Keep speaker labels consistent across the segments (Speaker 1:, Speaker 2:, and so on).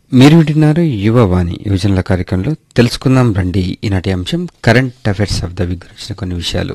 Speaker 1: మీరు వింటున్నారు యువవాణి యువజనుల కార్యక్రమంలో తెలుసుకుందాం రండి ఈనాటి అంశం current affairs of the week గురించిన కొన్ని విషయాలు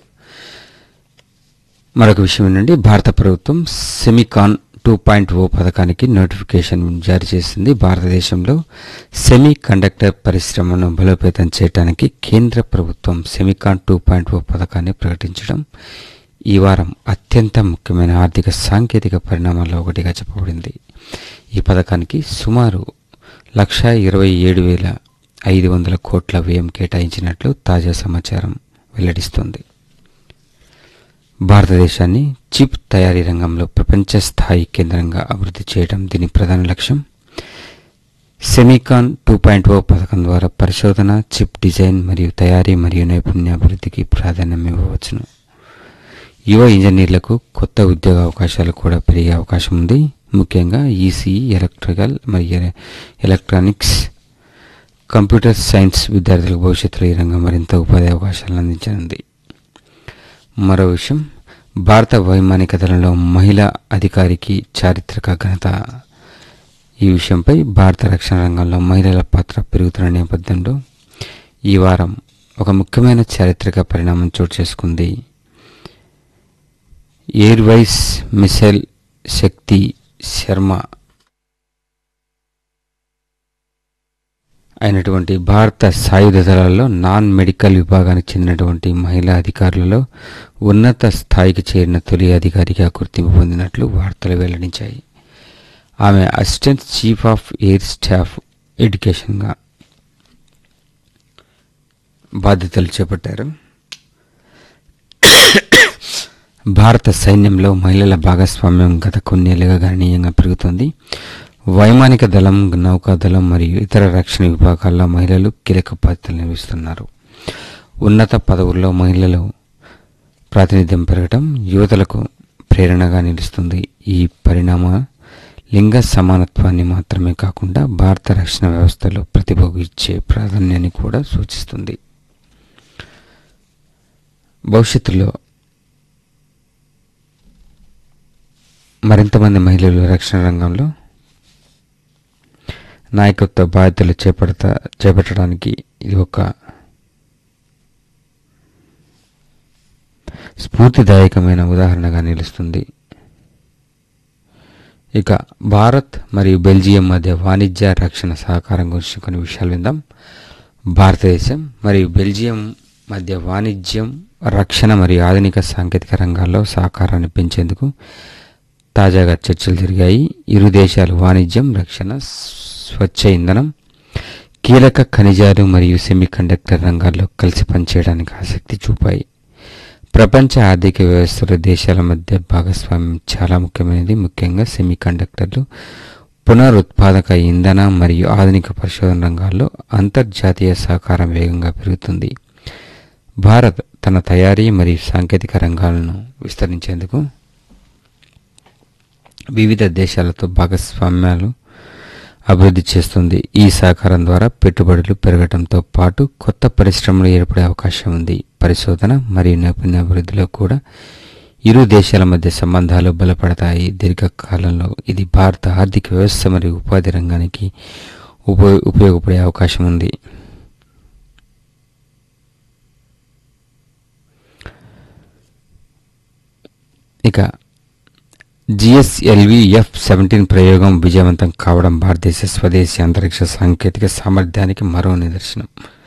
Speaker 1: మరొక విషయం ఏంటంటే భారత ప్రభుత్వం సెమికాన్ టూ పాయింట్ ఓ పథకానికి నోటిఫికేషన్ జారీ చేసింది భారతదేశంలో సెమీ కండక్టర్ పరిశ్రమను బలోపేతం చేయడానికి కేంద్ర ప్రభుత్వం సెమికాన్ టూ పాయింట్ ఓ పథకాన్ని ప్రకటించడం ఈ వారం అత్యంత ముఖ్యమైన ఆర్థిక సాంకేతిక పరిణామాల్లో ఒకటిగా చెప్పబడింది ఈ పథకానికి సుమారు లక్ష ఇరవై ఏడు వేల ఐదు వందల కోట్ల వ్యయం కేటాయించినట్లు తాజా సమాచారం వెల్లడిస్తోంది భారతదేశాన్ని చిప్ తయారీ రంగంలో ప్రపంచ స్థాయి కేంద్రంగా అభివృద్ధి చేయడం దీని ప్రధాన లక్ష్యం సెమీకాన్ టూ పాయింట్ ఓ పథకం ద్వారా పరిశోధన చిప్ డిజైన్ మరియు తయారీ మరియు నైపుణ్యాభివృద్ధికి ప్రాధాన్యం ఇవ్వవచ్చును యువ ఇంజనీర్లకు కొత్త ఉద్యోగ అవకాశాలు కూడా పెరిగే అవకాశం ఉంది ముఖ్యంగా ఈసీఈ ఎలక్ట్రికల్ మరియు ఎలక్ట్రానిక్స్ కంప్యూటర్ సైన్స్ విద్యార్థులకు భవిష్యత్తులో ఈ రంగం మరింత ఉపాధి అవకాశాలను అందించనుంది మరో విషయం భారత వైమానిక దళంలో మహిళా అధికారికి చారిత్రక ఘనత ఈ విషయంపై భారత రక్షణ రంగంలో మహిళల పాత్ర పెరుగుతున్న నేపథ్యంలో ఈ వారం ఒక ముఖ్యమైన చారిత్రక పరిణామం చోటు చేసుకుంది air vice marshal Shakti Sharma అయినటువంటి భారత సాయుధ దళాల్లో నాన్ మెడికల్ విభాగానికి చెందినటువంటి మహిళా అధికారులలో ఉన్నత స్థాయికి చేరిన తొలి అధికారిగా గుర్తింపు పొందినట్లు వార్తలు వెల్లడించాయి ఆమె assistant chief of air staff ఎడ్యుకేషన్గా బాధ్యతలు చేపట్టారు భారత సైన్యంలో మహిళల భాగస్వామ్యం గత కొన్నేళ్లుగా గణనీయంగా పెరుగుతోంది వైమానిక దళం నౌకాదళం మరియు ఇతర రక్షణ విభాగాల్లో మహిళలు కీలక బాధ్యతలు నిర్వహిస్తున్నారు ఉన్నత పదవుల్లో మహిళలు ప్రాతినిధ్యం పెరగడం యువతలకు ప్రేరణగా నిలుస్తుంది ఈ పరిణామ లింగ సమానత్వాన్ని మాత్రమే కాకుండా భారత రక్షణ వ్యవస్థలో ప్రతిభకు ఇచ్చే ప్రాధాన్యాన్ని కూడా సూచిస్తుంది భవిష్యత్తులో మరింతమంది మహిళలు రక్షణ రంగంలో నాయకత్వ బాధ్యతలు చేపడతా చేపట్టడానికి ఇది ఒక స్ఫూర్తిదాయకమైన ఉదాహరణగా నిలుస్తుంది ఇక భారత్ మరియు బెల్జియం మధ్య వాణిజ్య రక్షణ సహకారం గురించి కొన్ని విషయాలు విందాం భారతదేశం మరియు బెల్జియం మధ్య వాణిజ్యం రక్షణ మరియు ఆధునిక సాంకేతిక రంగాల్లో సహకారాన్ని పెంచేందుకు తాజాగా చర్చలు జరిగాయి ఇరు దేశాలు వాణిజ్యం రక్షణ స్వచ్ఛ ఇంధనం కీలక ఖనిజాలు మరియు సెమీకండక్టర్ రంగాల్లో కలిసి పనిచేయడానికి ఆసక్తి చూపాయి ప్రపంచ ఆర్థిక వ్యవస్థలో దేశాల మధ్య భాగస్వామ్యం చాలా ముఖ్యమైనది ముఖ్యంగా సెమీకండక్టర్లు పునరుత్పాదక ఇంధన మరియు ఆధునిక పరిశోధన రంగాల్లో అంతర్జాతీయ సహకారం వేగంగా పెరుగుతుంది భారత్ తన తయారీ మరియు సాంకేతిక రంగాలను విస్తరించేందుకు వివిధ దేశాలతో భాగస్వామ్యాలు అభివృద్ధి చేస్తుంది ఈ సహకారం ద్వారా పెట్టుబడులు పెరగడంతో పాటు కొత్త పరిశ్రమలు ఏర్పడే అవకాశం ఉంది పరిశోధన మరియు నైపుణ్యాభివృద్ధిలో కూడా ఇరు దేశాల మధ్య సంబంధాలు బలపడతాయి దీర్ఘకాలంలో ఇది భారత ఆర్థిక వ్యవస్థ మరియు ఉపాధి రంగానికి ఉప ఉపయోగపడే అవకాశం ఉంది ఇక జిఎస్ఎల్వి ఎఫ్ సెవెంటీన్ ప్రయోగం విజయవంతం కావడం భారతదేశ స్వదేశీ అంతరిక్ష సాంకేతిక సామర్థ్యానికి మరో నిదర్శనం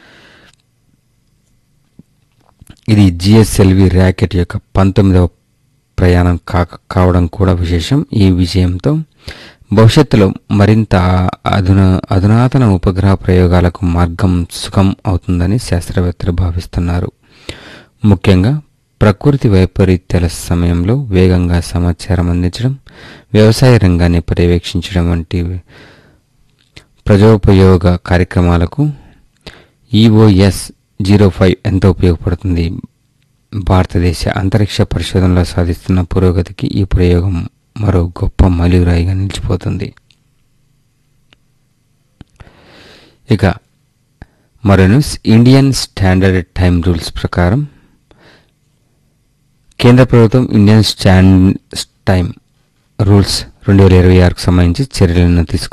Speaker 1: ఇది జిఎస్ఎల్వి ర్యాకెట్ యొక్క పంతొమ్మిదవ ప్రయాణం కాక కావడం కూడా విశేషం ఈ విజయంతో భవిష్యత్తులో మరింత అధునా అధునాతన ఉపగ్రహ ప్రయోగాలకు మార్గం సుఖం అవుతుందని శాస్త్రవేత్తలు భావిస్తున్నారు ముఖ్యంగా ప్రకృతి వైపరీత్యాల సమయంలో వేగంగా సమాచారం అందించడం వ్యవసాయ రంగాన్ని పర్యవేక్షించడం వంటి ప్రజోపయోగ కార్యక్రమాలకు ఈఓఎస్ జీరో ఫైవ్ ఎంతో ఉపయోగపడుతుంది భారతదేశ అంతరిక్ష పరిశోధనలో సాధిస్తున్న పురోగతికి ఈ ప్రయోగం మరో గొప్ప మైలురాయిగా నిలిచిపోతుంది ఇక మరో news Indian standard time rules ప్రకారం కేంద్ర ప్రభుత్వం ఇండియన్ స్టాండ్ టైం రూల్స్ రెండు వేల ఇరవై ఆరుకు సంబంధించి చర్యలను తీసుకు